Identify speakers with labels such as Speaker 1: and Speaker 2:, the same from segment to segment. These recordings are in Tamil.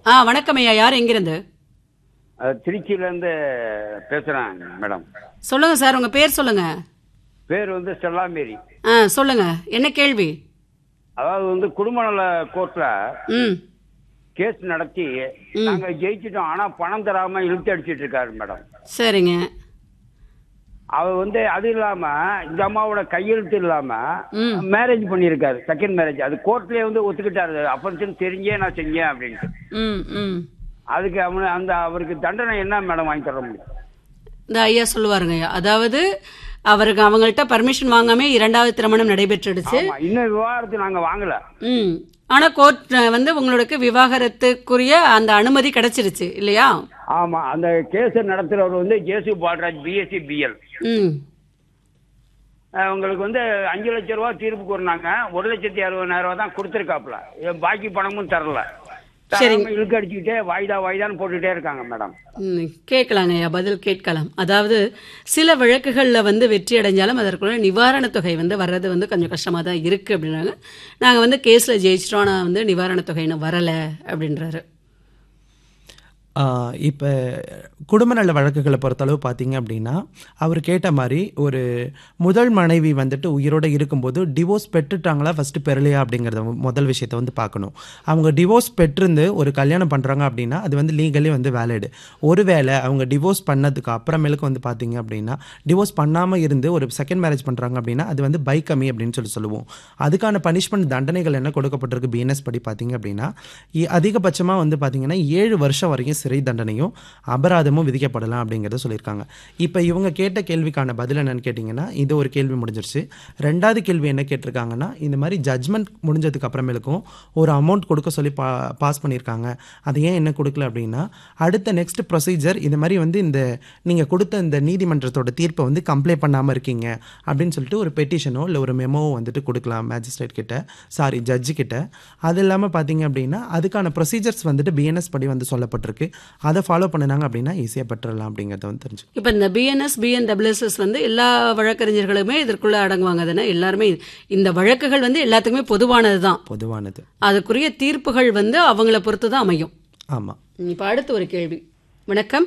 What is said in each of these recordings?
Speaker 1: ஆ வணக்கம் ஐயா யார் எங்கிருந்து
Speaker 2: அஹ், திருச்சியிலேருந்து பேசுகிறேன் மேடம்
Speaker 1: சொல்லுங்க சார் உங்க பேர் சொல்லுங்க
Speaker 2: பேர் வந்து செல்லாமேரி
Speaker 1: ஆ சொல்லுங்க என்ன கேள்வி
Speaker 2: அதாவது வந்து குடும்ப நல கோர்ட்டில்
Speaker 1: ம்
Speaker 2: கேஸ் நடத்தி நாங்கள் ஜெயிச்சிட்டோம் ஆனால் பணம் தராமல் இழுத்து அடிச்சிட்டு இருக்காரு மேடம்
Speaker 1: சரிங்க
Speaker 2: அவர் வந்து அது இல்லாமல் இந்த அம்மாவோட கையெழுத்து
Speaker 1: ம்.
Speaker 2: இல்லாமல் மேரேஜ் பண்ணியிருக்காரு செகண்ட் மேரேஜ் அது கோர்ட்லேயே வந்து ஒத்துக்கிட்டாரு அப்பன்னு தெரிஞ்சே நான் செஞ்சேன் அப்படின்ட்டு
Speaker 1: ம் ம்
Speaker 2: அதுக்கு அவனு அந்த அவருக்கு தண்டனை என்ன மேடம் வாங்கி தர முடியும்
Speaker 1: இந்த ஐயா சொல்லுவாருங்க ஐயா அதாவது அவருக்கு அவங்கள்ட்ட பர்மிஷன் வாங்காம இரண்டாவது திருமணம் நடைபெற்றுடுச்சு
Speaker 2: ஆமா இன்னும் விவாகரத்து நாங்கள் வாங்கல
Speaker 1: ம் ஆனா கோர்ட் வந்து உங்களுக்கு விவாகரத்துக்குரிய அந்த அனுமதி கிடைச்சிருச்சு இல்லையா
Speaker 2: ஆமா அந்த கேஸ் நடத்துறவர் வந்து ஜேசு பால்ராஜ் பிஎஸ்சி பிஎல்
Speaker 1: ம்
Speaker 2: உங்களுக்கு வந்து அஞ்சு லட்ச ரூபா தீர்ப்பு கூறினாங்க ஒரு லட்சத்தி அறுபதாயிரம் ரூபா தான் கொடுத்துருக்காப்புல பாக்கி பணமும் தரல
Speaker 1: சரிங்க.
Speaker 2: தராம இழுக்க அடிச்சுக்கிட்டே வாய்தா வாய்தான்னு போட்டுட்டே இருக்காங்க மேடம்
Speaker 1: ம், கேட்கலாங்க ஐயா பதில் கேட்கலாம் அதாவது சில வழக்குகளில் வந்து வெற்றி அடைஞ்சாலும் அதற்குள்ள நிவாரணத் தொகை வந்து வர்றது வந்து கொஞ்சம் கஷ்டமாக தான் இருக்குது அப்படின்றாங்க நாங்கள் வந்து கேஸில் ஜெயிச்சிட்டோம் ஆனால் வந்து நிவாரணத் தொகை இன்னும் வரலை அப்படின்றாரு
Speaker 3: இப்போ குடும்ப நல வழக்குகளை பொறுத்தளவு பார்த்தீங்க அப்படின்னா அவர் கேட்ட மாதிரி ஒரு முதல் மனைவி வந்துட்டு உயிரோடு இருக்கும்போது டிவோர்ஸ் பெற்றுட்டாங்களா ஃபஸ்ட்டு பெறலையா அப்படிங்கிறத முதல் விஷயத்தை வந்து பார்க்கணும் அவங்க டிவோர்ஸ் பெற்றிருந்து ஒரு கல்யாணம் பண்ணுறாங்க அப்படின்னா அது வந்து லீகலி வந்து வேலிடு ஒருவேளை அவங்க டிவோர்ஸ் பண்ணதுக்கு அப்புறமேலுக்கு வந்து பார்த்தீங்க அப்படின்னா டிவோர்ஸ் பண்ணாமல் இருந்து ஒரு செகண்ட் மேரேஜ் பண்ணுறாங்க அப்படின்னா அது வந்து பை கம்மி அப்படின்னு சொல்லி சொல்லுவோம் அதுக்கான பனிஷ்மெண்ட் தண்டனைகள் என்ன கொடுக்கப்பட்டிருக்கு பிஎன்எஸ் படி பார்த்தீங்க அப்படின்னா அதிகபட்சமாக வந்து பார்த்தீங்கன்னா ஏழு வருஷம் வரைக்கும் சிறை தண்டனையும் அபராதமும் விதிக்கப்படலாம் அப்படிங்கிறத சொல்லியிருக்காங்க இப்போ இவங்க கேட்ட கேள்விக்கான பதில் என்னன்னு கேட்டிங்கன்னா இது ஒரு கேள்வி முடிஞ்சிருச்சு ரெண்டாவது கேள்வி என்ன கேட்டிருக்காங்கன்னா இந்த மாதிரி ஜட்ஜ்மெண்ட் முடிஞ்சதுக்கு அப்புறமேலுக்கும் ஒரு அமௌண்ட் கொடுக்க சொல்லி பா பாஸ் பண்ணியிருக்காங்க அது ஏன் என்ன கொடுக்கல அப்படின்னா அடுத்த நெக்ஸ்ட் ப்ரொசீஜர் இந்த மாதிரி வந்து இந்த நீங்கள் கொடுத்த இந்த நீதிமன்றத்தோட தீர்ப்பை வந்து கம்ப்ளைண்ட் பண்ணாமல் இருக்கீங்க அப்படின்னு சொல்லிட்டு ஒரு பெட்டிஷனோ இல்லை ஒரு மெமோவோ வந்துட்டு கொடுக்கலாம் மேஜிஸ்ட்ரேட் கிட்ட சாரி ஜட்ஜு கிட்ட அது இல்லாமல் பார்த்தீங்க அப்படின்னா அதுக்கான ப்ரொசீஜர்ஸ் வந்துட்டு பிஎன்எஸ் படி வந்து சொல்லப்பட்டிருக்கு அதை ஃபாலோ பண்ணினாங்க அப்படின்னா ஈஸியாக பெற்றுடலாம் அப்படிங்கிறத வந்து தெரிஞ்சு
Speaker 1: இப்போ இந்த பிஎன்எஸ் பிஎன்டபிள்யூஎஸ்எஸ் வந்து எல்லா வழக்கறிஞர்களுமே இதற்குள்ள அடங்குவாங்க தானே எல்லாருமே இந்த வழக்குகள் வந்து எல்லாத்துக்குமே பொதுவானது தான்
Speaker 3: பொதுவானது
Speaker 1: அதுக்குரிய தீர்ப்புகள் வந்து அவங்கள பொறுத்து தான் அமையும்
Speaker 3: ஆமாம்
Speaker 1: இப்போ அடுத்து ஒரு கேள்வி வணக்கம்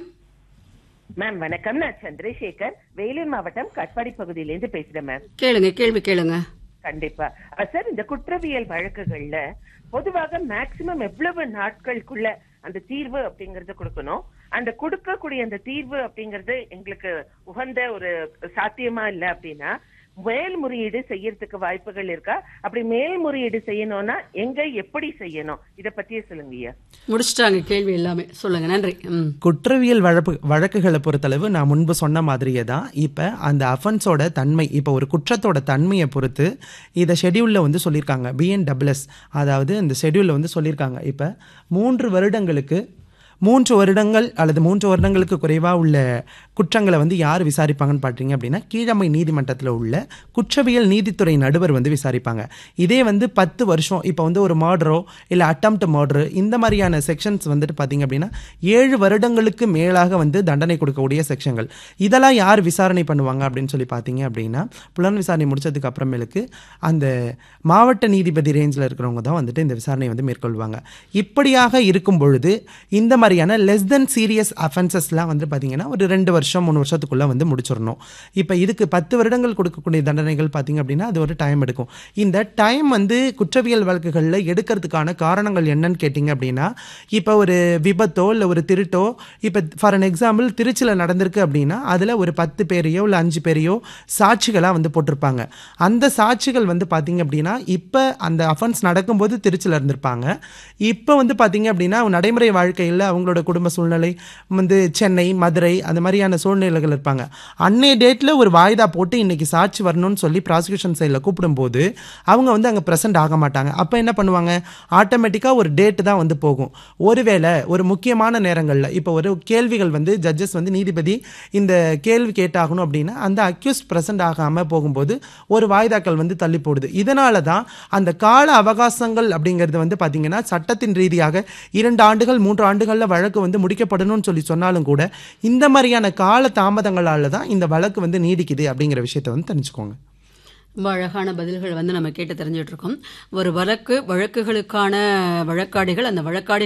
Speaker 4: மேம் வணக்கம் நான் சந்திரசேகர் வேலூர் மாவட்டம் கட்பாடி பகுதியிலேருந்து பேசுறேன் மேம்
Speaker 1: கேளுங்க கேள்வி கேளுங்க
Speaker 4: கண்டிப்பா அஹ் சார் இந்த குற்றவியல் வழக்குகள்ல பொதுவாக மேக்சிமம் எவ்வளவு நாட்களுக்குள்ள அந்த தீர்வு அப்படிங்கறது கொடுக்கணும் அந்த கொடுக்கக்கூடிய அந்த தீர்வு அப்படிங்கறது எங்களுக்கு உகந்த ஒரு சாத்தியமா இல்ல அப்படின்னா மேல்முறையீடு செய்யறதுக்கு வாய்ப்புகள் இருக்கா அப்படி மேல்முறையீடு செய்யணும்னா எங்க எப்படி செய்யணும் இத பத்தியே சொல்லுங்க ஐயா
Speaker 1: முடிச்சிட்டாங்க கேள்வி எல்லாமே சொல்லுங்க நன்றி ம்
Speaker 3: குற்றவியல் வழக்கு வழக்குகளை பொறுத்தளவு நான் முன்பு சொன்ன மாதிரியே தான் இப்போ அந்த அஃபென்ஸோட தன்மை இப்போ ஒரு குற்றத்தோட தன்மையை பொறுத்து இதை ஷெடியூலில் வந்து சொல்லியிருக்காங்க பிஎன்டபிள்எஸ் அதாவது இந்த ஷெடியூலில் வந்து சொல்லியிருக்காங்க இப்போ மூன்று வருடங்களுக்கு மூன்று வருடங்கள் அல்லது மூன்று வருடங்களுக்கு குறைவாக உள்ள குற்றங்களை வந்து யார் விசாரிப்பாங்கன்னு பார்த்தீங்க அப்படின்னா கீழமை நீதிமன்றத்தில் உள்ள குற்றவியல் நீதித்துறை நடுவர் வந்து விசாரிப்பாங்க இதே வந்து பத்து வருஷம் இப்போ வந்து ஒரு மர்டரோ இல்லை அட்டம்ப்ட் மர்டரு இந்த மாதிரியான செக்ஷன்ஸ் வந்துட்டு பார்த்தீங்க அப்படின்னா ஏழு வருடங்களுக்கு மேலாக வந்து தண்டனை கொடுக்கக்கூடிய செக்ஷன்கள் இதெல்லாம் யார் விசாரணை பண்ணுவாங்க அப்படின்னு சொல்லி பார்த்தீங்க அப்படின்னா புலன் விசாரணை முடிச்சதுக்கு அப்புறமேலுக்கு அந்த மாவட்ட நீதிபதி ரேஞ்சில் இருக்கிறவங்க தான் வந்துட்டு இந்த விசாரணையை வந்து மேற்கொள்வாங்க இப்படியாக இருக்கும் பொழுது இந்த மாதிரியான லெஸ் தென் சீரியஸ் அஃபென்சஸ்லாம் வந்து பார்த்தீங்கன்னா ஒரு ரெண்டு வருஷம் மூணு வருஷத்துக்குள்ளே வந்து முடிச்சிடணும் இப்போ இதுக்கு பத்து வருடங்கள் கொடுக்கக்கூடிய தண்டனைகள் பார்த்தீங்க அப்படின்னா அது ஒரு டைம் எடுக்கும் இந்த டைம் வந்து குற்றவியல் வழக்குகளில் எடுக்கிறதுக்கான காரணங்கள் என்னன்னு கேட்டிங்க அப்படின்னா இப்போ ஒரு விபத்தோ இல்லை ஒரு திருட்டோ இப்போ ஃபார் அன் எக்ஸாம்பிள் திருச்சியில் நடந்திருக்கு அப்படின்னா அதில் ஒரு பத்து பேரையோ இல்லை அஞ்சு பேரையோ சாட்சிகளாக வந்து போட்டிருப்பாங்க அந்த சாட்சிகள் வந்து பார்த்தீங்க அப்படின்னா இப்போ அந்த அஃபென்ஸ் நடக்கும்போது திருச்சியில் இருந்திருப்பாங்க இப்போ வந்து பார்த்தீங்க அப்படின்னா நடைமுறை வாழ்க்கையில் அவங்களோட குடும்ப சூழ்நிலை வந்து சென்னை மதுரை அந்த மாதிரியான சூழ்நிலைகள் இருப்பாங்க அன்னைய டேட்டில் ஒரு வாய்தா போட்டு இன்னைக்கு சாட்சி வரணும்னு சொல்லி ப்ராசிக்யூஷன் சைடில் கூப்பிடும்போது அவங்க வந்து அங்கே ப்ரெசென்ட் ஆக மாட்டாங்க அப்போ என்ன பண்ணுவாங்க ஆட்டோமேட்டிக்காக ஒரு டேட்டு தான் வந்து போகும் ஒருவேளை ஒரு முக்கியமான நேரங்களில் இப்போ ஒரு கேள்விகள் வந்து ஜட்ஜஸ் வந்து நீதிபதி இந்த கேள்வி கேட்டாகணும் அப்படின்னா அந்த அக்யூஸ் ப்ரெசென்ட் ஆகாமல் போகும்போது ஒரு வாய்தாக்கள் வந்து தள்ளி போடுது இதனால தான் அந்த கால அவகாசங்கள் அப்படிங்கிறது வந்து பார்த்தீங்கன்னா சட்டத்தின் ரீதியாக இரண்டு ஆண்டுகள் மூன்று ஆண்டுகளில் வழக்கு வந்து முடிக்கப்படணும்னு சொல்லி சொன்னாலும் கூட இந்த மாதிரியான கால தாமதங்களால தான் இந்த வழக்கு வந்து நீடிக்குது அப்படிங்கிற விஷயத்தை வந்து தெரிஞ்சுக்கோங்க
Speaker 1: ரொம்ப அழகான பதில்கள் வந்து நம்ம கேட்டு தெரிஞ்சுட்டு இருக்கோம் ஒரு வழக்கு வழக்குகளுக்கான வழக்காடிகள் அந்த வழக்காடி